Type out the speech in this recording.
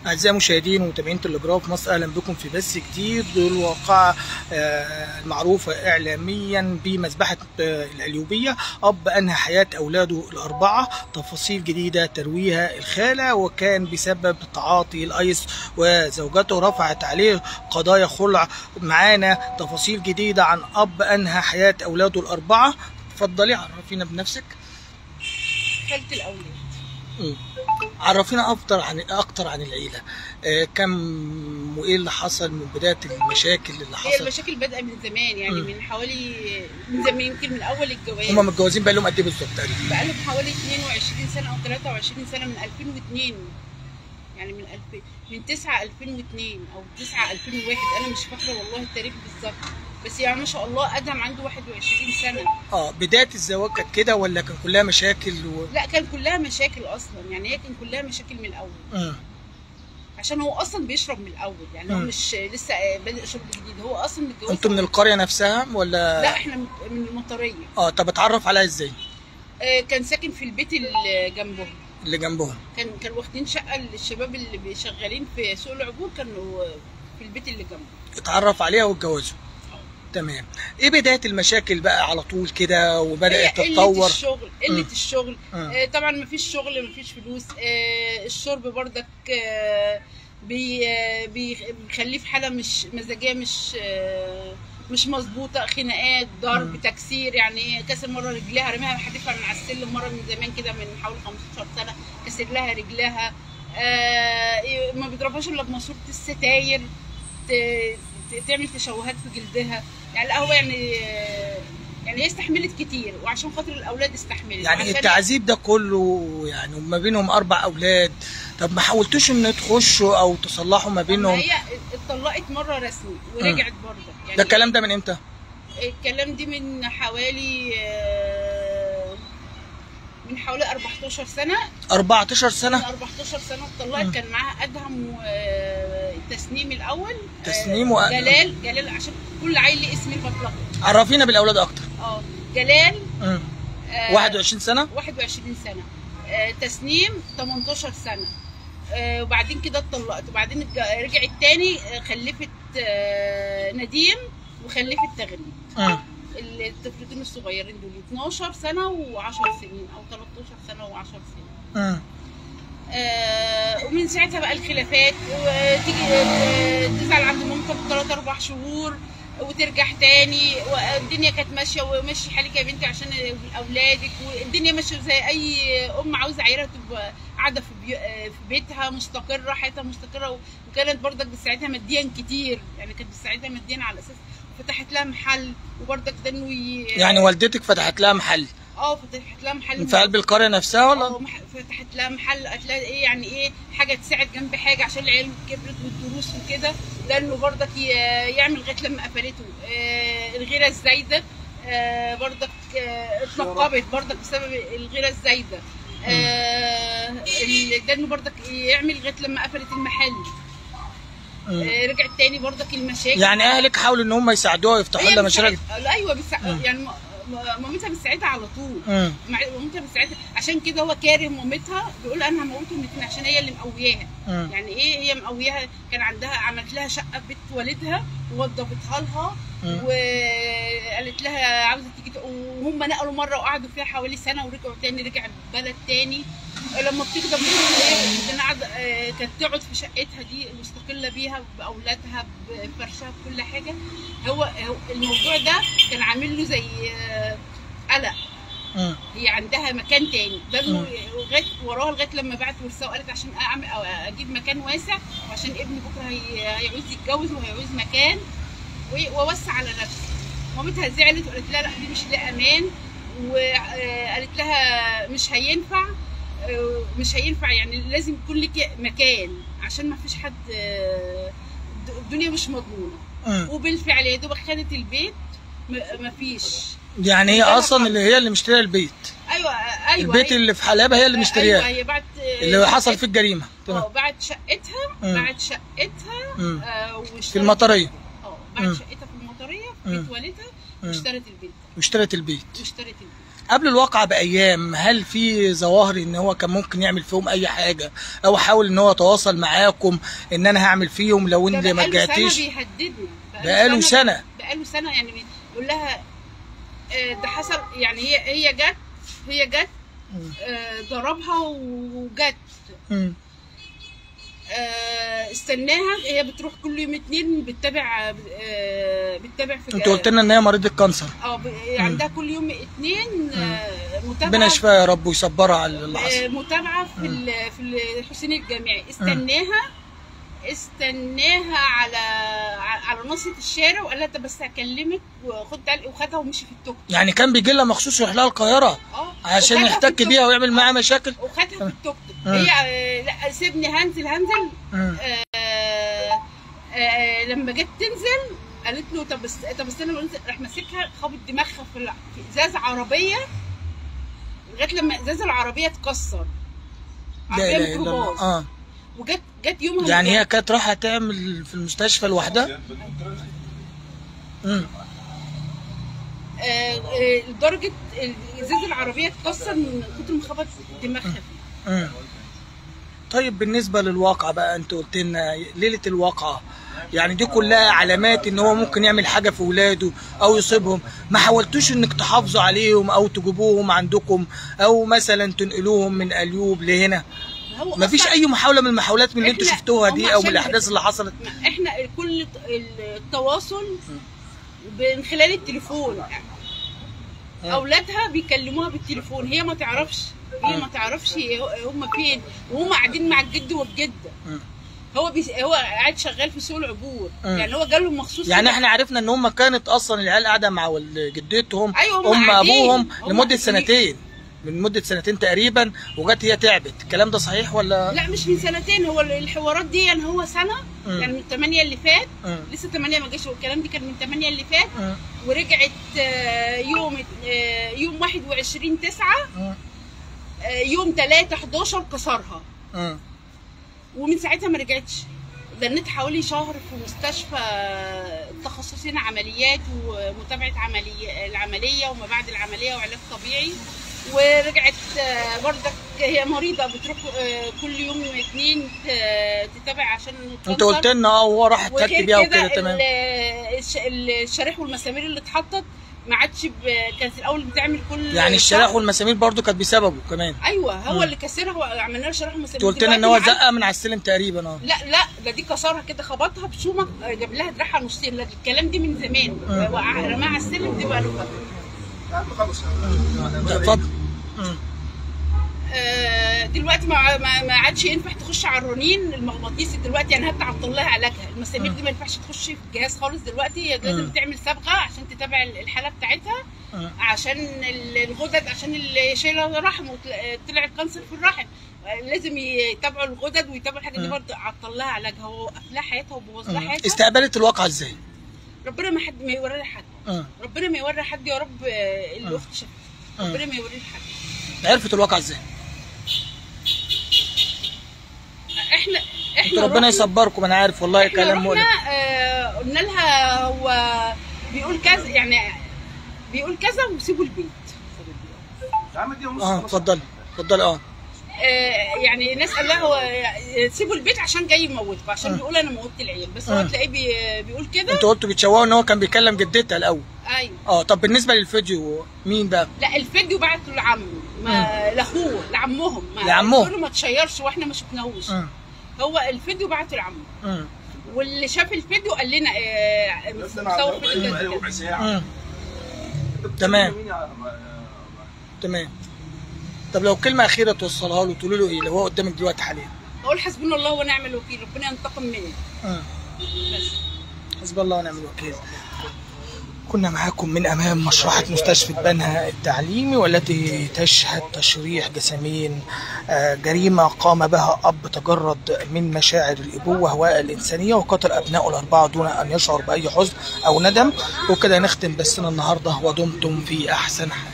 أعزائي المشاهدين ومتابعين تلجراف مصر أهلا بكم في بث جديد الواقعة آه، المعروفة إعلاميا بمذبحة آه، الأليوبية أب أنهى حياة أولاده الأربعة تفاصيل جديدة ترويها الخالة وكان بسبب تعاطي الأيس وزوجته رفعت عليه قضايا خلع معانا تفاصيل جديدة عن أب أنهى حياة أولاده الأربعة اتفضلي عرفينا بنفسك خالة الأولاد مم. عرفينا اكتر عن اكتر عن العيله آه كم وايه اللي حصل من بدايه المشاكل اللي هي حصلت المشاكل بادئة من زمان يعني مم. من حوالي من زمان يمكن من أول الجواز هما متجوزين بقى لهم قد ايه بالظبط تقريبا بقالهم حوالي 22 سنة أو 23 سنة من 2002 يعني من 2000 من 9 2002 أو 9 2001 أنا مش فاكرة والله التاريخ بالظبط بس يعني ما شاء الله أدهم عنده 21 سنة اه بدايه الزواج كانت كده ولا كان كلها مشاكل و... لا كان كلها مشاكل أصلا يعني هي كان كلها مشاكل من الأول مم. عشان هو أصلا بيشرب من الأول يعني هو مم. مش لسه بادئ شرب جديد هو أصلا متجوز انتوا من القريه نفسها ولا لا احنا من من المطريه اه طب اتعرف عليها ازاي آه، كان ساكن في البيت اللي جنبهم اللي جنبهم كان كانوا واخدين شقه للشباب اللي شغالين في سوق العبور كانوا في البيت اللي جنبه اتعرف عليها واتجوزوا تمام ايه بدايه المشاكل بقى على طول كده وبدات هي قلة تتطور الشغل قله مم. الشغل مم. آه، طبعا مفيش شغل مفيش فلوس آه، الشرب بردك آه، بي آه، بي- بيخليه في حاله مش مزاجيه مش آه، مش مظبوطه خناقات ضرب مم. تكسير يعني كسر مره رجلها رميها حديفها من على السلم مره من زمان كده من حوالي 15 سنه كسر لها رجلها آه، ما بيضربهاش الا بماسوره الستاير ت- ت- تعمل تشوهات في جلدها يعني لا هو يعني يعني هي استحملت كتير وعشان خاطر الاولاد استحملت يعني عشان التعذيب ده كله يعني وما بينهم اربع اولاد طب ما حاولتوش ان تخشوا او تصلحوا ما ما بينهم هي اتطلقت مره رسمي ورجعت برضه يعني ده الكلام ده من امتى الكلام دي من حوالي آه، من حوالي 14 سنه 14 من سنه 14 سنه مم. اتطلقت كان معاها ادهم وتسنيم الاول آه، تسنيم وأدهم. جلال جلال عشان كل عيل ليه اسم المطلقه عرفينا بالاولاد اكتر اه جلال مم. آه، 21 سنه 21 سنه آه، تسنيم 18 سنه آه، وبعدين كده اتطلقت وبعدين اتج- رجعت تاني آه، خلفت آه، نديم وخلفت تغريد مم. الطفلتين الصغيرين دول 12 سنه و10 سنين او 13 سنه و10 سنين مم. آه، ومن ساعتها بقى الخلافات وتيجي آه، تزعل عند مامتها بثلاث اربع شهور وترجع تاني والدنيا كانت ماشيه ومشي حالك يا بنتي عشان اولادك والدنيا ماشيه زي اي ام عاوزه عيالها تبقى قاعده في, بيو... آه، في بيتها مستقره حياتها مستقره وكانت برضك بتساعدها ماديا كتير يعني كانت بتساعدها ماديا على اساس فتحت لها محل وبرضك ده انه ي... يعني والدتك فتحت لها محل اه فتحت لها محل في قلب القريه نفسها اه ولا مح- فتحت لها محل قالت لها ايه يعني ايه حاجه تساعد جنب حاجه عشان العيال كبرت والدروس وكده لانه برضك ي- يعمل لغايه لما قفلته آه الغيره الزايده آه برضك آه اتنقبت برضك بسبب الغيره الزايده آه ال- ده انه برضك يعمل لغايه لما قفلت المحل مم. آه رجعت تاني برضك المشاكل يعني اهلك حاولوا ان هم يساعدوها ويفتحوا هي لها مشاريع بتساعد- ايوه بتساعد مم. يعني م- م- مامتها بتساعدها على طول مم. مع مامتها بتساعدها عشان كده هو كاره مامتها بيقول انا هموتهم الاثنين عشان هي اللي مقوياها مم. يعني ايه هي مقوياها كان عندها عملت لها شقه في بيت والدها ووضبتها لها مم. وقالت لها عاوزه تيجي ت- وهم نقلوا مره وقعدوا فيها حوالي سنه ورجعوا تاني رجع بلد تاني لما بتكبر بتقول ايه كان قاعده آه، كانت تقعد في شقتها دي مستقله بيها باولادها بفرشها بكل حاجه هو هو الموضوع ده كان عامل له زي آه، قلق مم. هي عندها مكان تاني ده مم. إنه لغايه وراها لغايه لما بعت ورثه وقالت عشان اعمل أو اجيب مكان واسع وعشان ابني بكره هي... هيعوز يتجوز وهيعوز مكان و- واوسع على نفسي مامتها زعلت وقالت لها لا دي مش لا امان وقالت لها مش هينفع آه، مش هينفع يعني لازم يكون لك مكان عشان ما فيش حد آه، الدنيا مش مضمونه مم. وبالفعل يا دوبك خدت البيت ما فيش يعني هي اصلا اللي هي اللي مشتريه البيت ايوه ايوه البيت هي- اللي في حلابه هي اللي ايوه مشترياه هي بعد اللي حصل فيه الجريمه اه تمام بعد شقتها مم. بعد شقتها مم. آه واشترت في المطريه اه مم. بعد شقتها في المطريه في مم. بيت والدها مم. واشترت البيت واشترت البيت واشترت البيت قبل الواقعة بأيام هل في ظواهر إن هو كان ممكن يعمل فيهم أي حاجة أو حاول إن هو يتواصل معاكم إن أنا هعمل فيهم لو ده أنت ما بقاله رجعتيش سنه بيهددنا بقاله سنة. بقاله سنه يعني بيقول لها آه، ده حصل يعني هي هي جت هي جت مم. آه، ضربها وجت مم. آه، استناها هي بتروح كل يوم اتنين بتتابع آه، بتتابع في أنت قلت لنا إن هي مريضة كانسر اه ب- عندها كل يوم اتنين آه، ربنا متابعه يشفيها يا رب ويصبرها على اللي آه، حصل متابعه في ال- في الحسين الجامعي استناها استناها على على نصة الشارع وقال لها طب بس هكلمك وخد تعالي وخدها ومشي في التوك توك يعني كان بيجي لها مخصوص يروح لها القاهرة اه عشان وخدها في يحتك التوك بيها ويعمل معاها مشاكل وخدها في التوك توك مم. هي آه، لا سيبني هنزل هنزل مم. آه، آه، لما جت تنزل قالت له طب بس طب استنى بنزل راح ماسكها خابط دماغها في الع- في ازاز عربيه لغايه لما ازاز العربيه اتكسر لا عربيه اله الا الله ميكروباص اه وجت جت يومها يعني هي رجعت. كانت رايحه تعمل في المستشفى لوحدها امم آه، آه، لدرجه ازاز العربيه اتكسر من كتر ما خبط دماغها فيه امم طيب بالنسبه للواقع بقى انت قلت لنا ليله الواقعه يعني دي كلها علامات ان هو ممكن يعمل حاجه في ولاده او يصيبهم ما حاولتوش انك تحافظوا عليهم او تجيبوهم عندكم او مثلا تنقلوهم من اليوب لهنا هو ما فيش أصلاً اي محاوله من المحاولات من اللي انتوا إحنا- شفتوها هم دي او من عشان- الاحداث اللي حصلت احنا كل التواصل من خلال التليفون اولادها بيكلموها بالتليفون هي ما تعرفش هي ما تعرفش هم فين وهم قاعدين مع الجد والجده مم. هو بيس... هو قاعد شغال في سوق العبور مم. يعني هو جاله مخصوص يعني كده. احنا عرفنا ان هم كانت اصلا العيال قاعده مع وال- جدتهم أيوة، هم ام قاعدين. ابوهم هم لمده قاعدين. سنتين من مده سنتين تقريبا وجت هي تعبت الكلام ده صحيح ولا لا مش من سنتين هو الحوارات دي يعني هو سنه مم. يعني من 8 اللي فات مم. لسه 8 ما جاش والكلام دي كان من 8 اللي فات مم. ورجعت آه، يوم آه، يوم 21 9 مم. يوم 3 11 كسرها مم. ومن ساعتها ما رجعتش دنيت حوالي شهر في مستشفى تخصصين عمليات ومتابعه عمليه العمليه وما بعد العمليه وعلاج طبيعي ورجعت آه، برضك هي مريضه بتروح آه، كل يوم اتنين ت- تتابع عشان انت قلت لنا اه وهو راح اتك وغير بيها كده وكده تمام ال- الش- الشرايح والمسامير اللي اتحطت ما عادش ب- كانت الاول بتعمل كل يعني الشرايح شهر. والمسامير برضو كانت بسببه كمان ايوه هو مم. اللي كسرها وعملنا له شرايح ومسامير انت قلت لنا ان هو دلوقتي ما عاد- زقها من على السلم تقريبا اه لا لا ده دي كسرها كده خبطها بشومه جاب لها دراعها نصين لا الكلام دي من زمان مم. وقع- رماها على السلم دي بقى له فتره اتفضل مم. آه، دلوقتي ما ما ما عادش ينفع تخش على الرنين المغناطيسي دلوقتي يعني هتعطل لها علاجها المسامير دي ما ينفعش تخش في الجهاز خالص دلوقتي هي لازم مم. تعمل صبغه عشان تتابع الحاله بتاعتها مم. عشان ال- الغدد عشان اللي شايله رحم وطلع الكانسر في الرحم لازم يتابعوا الغدد ويتابعوا الحاجه دي مم. برضه عطل لها علاجها هو وقف لها حياتها وبوظ لها مم. حياتها استقبلت الواقعه ازاي؟ ربنا ما حد ما يوري حد مم. ربنا ما يوري حد يا رب آه، اللي مم. اختي شافته مم. ربنا ما يوري حد عرفت الواقعه ازاي؟ احنا احنا انتوا ربنا رحنا- يصبركم انا عارف والله احنا كلام مؤلم رحنا آه قلنا لها هو بيقول كذا يعني بيقول كذا وسيبوا البيت اه اتفضل اتفضل اه آه يعني ناس قال لها هو سيبوا البيت عشان جاي يموتكم عشان آه. بيقول انا موتت العيال بس هو آه. تلاقيه بي بيقول كده انتوا قلتوا بتشوهوا ان هو كان بيكلم جدتها الاول ايوه اه طب بالنسبه للفيديو مين بقى؟ لا الفيديو بعته لعمه ما لاخوه لعمهم ما لعمهم. قالوا له ما تشيرش واحنا ما شفناهوش مم. هو الفيديو بعته لعمه مم. واللي شاف الفيديو قال لنا آه مصور فيديو كذا كذا. مم. تمام تمام طب لو كلمه اخيره توصلها له تقولوا له ايه لو هو قدامك دلوقتي حاليا؟ اقول حسبنا الله ونعم الوكيل ربنا ينتقم مني مم. بس حسب الله ونعم الوكيل كنا معاكم من امام مشرحه مستشفى بنها التعليمي والتي تشهد تشريح جسامين آه، جريمه قام بها اب تجرد من مشاعر الابوه والانسانيه وقتل ابنائه الاربعه دون ان يشعر باي حزن او ندم وكده نختم بثنا النهارده ودمتم في احسن حال